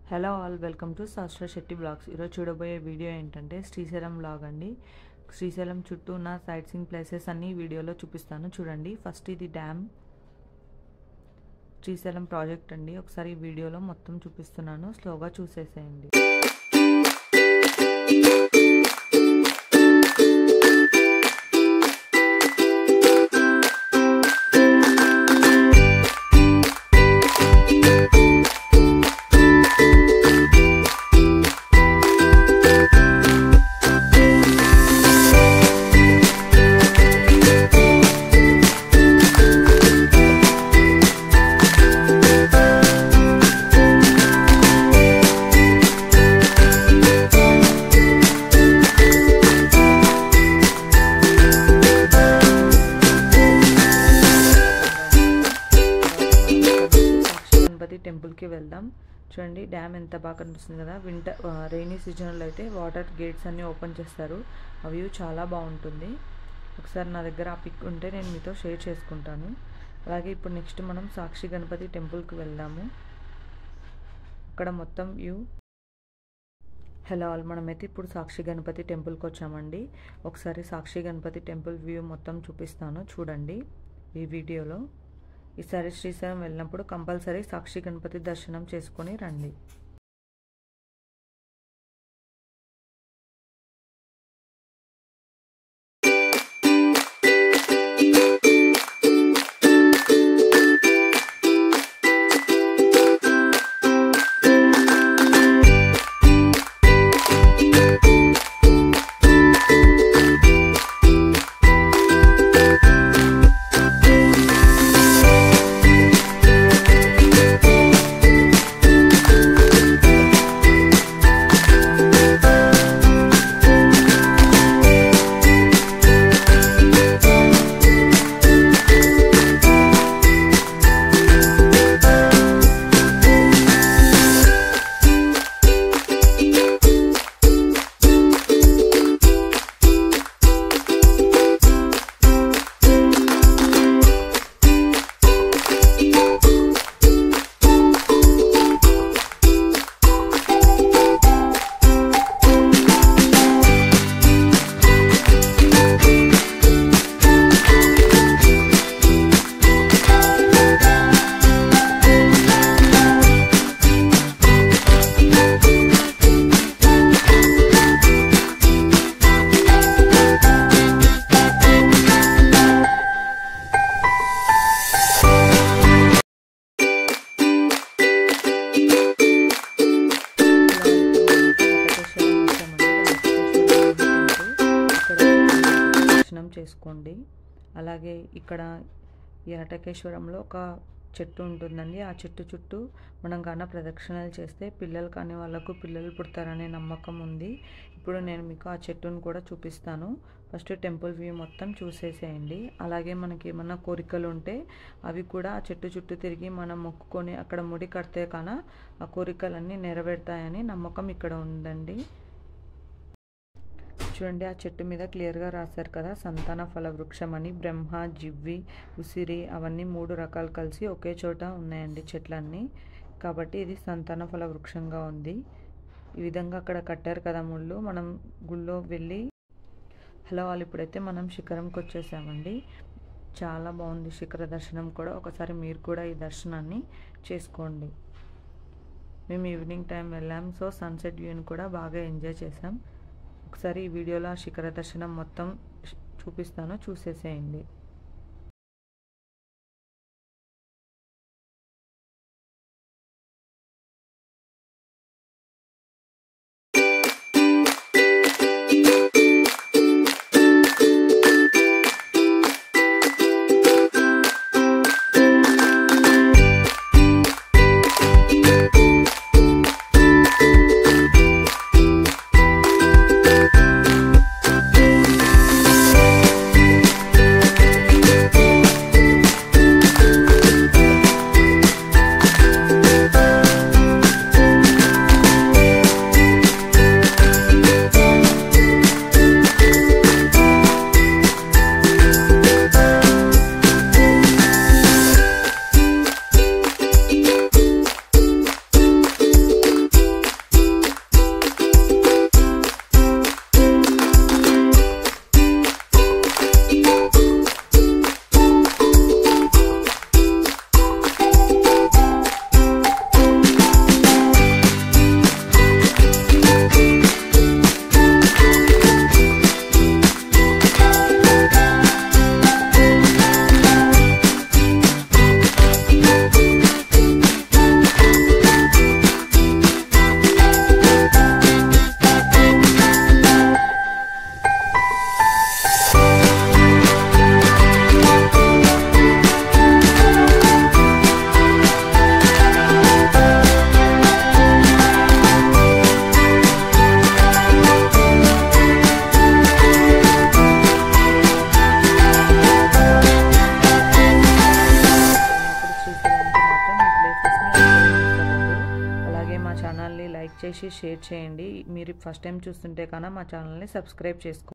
hello all welcome to శాస్త్ర Shetty blogs ఈరోజు చూడబోయే వీడియో ఏంటంటే శ్రీశైలం బ్లాగ్ అండి శ్రీశైలం చుట్టూ ఉన్న సైట్ సీయింగ్ ప్లేసెస్ అన్ని వీడియోలో చూపిస్తాను చూడండి ఫస్ట్ ఇది డ్యామ్ శ్రీశైలం ప్రాజెక్ట్ అండి ఒకసారి ఈ వీడియోలో మొత్తం చూపిస్తున్నాను స్లోగా చూసేసేయండి గణపతి టెంపుల్కి వెళ్దాం చూడండి డ్యామ్ ఎంత బాగా కనిపిస్తుంది కదా వింటర్ రైనీ సీజన్లో అయితే వాటర్ గేట్స్ అన్నీ ఓపెన్ చేస్తారు ఆ వ్యూ చాలా బాగుంటుంది ఒకసారి నా దగ్గర ఆ పిక్ ఉంటే నేను మీతో షేర్ చేసుకుంటాను అలాగే ఇప్పుడు నెక్స్ట్ మనం సాక్షి గణపతి టెంపుల్కి వెళ్దాము అక్కడ మొత్తం వ్యూ హలో ఆల్ మనమైతే ఇప్పుడు సాక్షి గణపతి టెంపుల్కి వచ్చామండి ఒకసారి సాక్షి గణపతి టెంపుల్ వ్యూ మొత్తం చూపిస్తాను చూడండి ఈ వీడియోలో ఈసారి శ్రీశైలం వెళ్ళినప్పుడు కంపల్సరీ సాక్షి గణపతి దర్శనం చేసుకొని రండి దర్శనం చేసుకోండి అలాగే ఇక్కడ ఈ అటకేశ్వరంలో ఒక చెట్టు ఉంటుందండి ఆ చెట్టు చుట్టూ మనం కాన ప్రదక్షిణలు చేస్తే పిల్లలు కాని వాళ్ళకు పిల్లలు పుడతారనే నమ్మకం ఉంది ఇప్పుడు నేను మీకు ఆ చెట్టును కూడా చూపిస్తాను ఫస్ట్ టెంపుల్ వ్యూ మొత్తం చూసేసేయండి అలాగే మనకి ఏమన్నా కోరికలు ఉంటే అవి కూడా ఆ చెట్టు చుట్టూ తిరిగి మనం మొక్కుకొని అక్కడ ముడి కడితే కాన ఆ కోరికలన్నీ నెరవేరుతాయని నమ్మకం ఇక్కడ ఉందండి చూడండి ఆ చెట్టు మీద క్లియర్గా రాశారు కదా సంతాన ఫల వృక్షం అని బ్రహ్మ జివ్వి ఉసిరి అవన్నీ మూడు రకాలు కలిసి ఒకే చోట ఉన్నాయండి చెట్లన్నీ కాబట్టి ఇది సంతాన ఫల వృక్షంగా ఉంది ఈ విధంగా అక్కడ కట్టారు కదా ముళ్ళు మనం గుళ్ళో వెళ్ళి హలో వాళ్ళు ఇప్పుడైతే మనం శిఖరంకి వచ్చేసామండి చాలా బాగుంది శిఖర దర్శనం కూడా ఒకసారి మీరు కూడా ఈ దర్శనాన్ని చేసుకోండి మేము ఈవినింగ్ టైం వెళ్ళాం సో సన్సెట్ వ్యూని కూడా బాగా ఎంజాయ్ చేసాం ఒకసారి ఈ వీడియోలో ఆ శిఖర దర్శనం మొత్తం చూపిస్తాను చూసేసేయండి ఛానల్ని లైక్ చేసి షేర్ చేయండి మీరు ఫస్ట్ టైం చూస్తుంటే కన్నా మా ఛానల్ని సబ్స్క్రైబ్ చేసుకోండి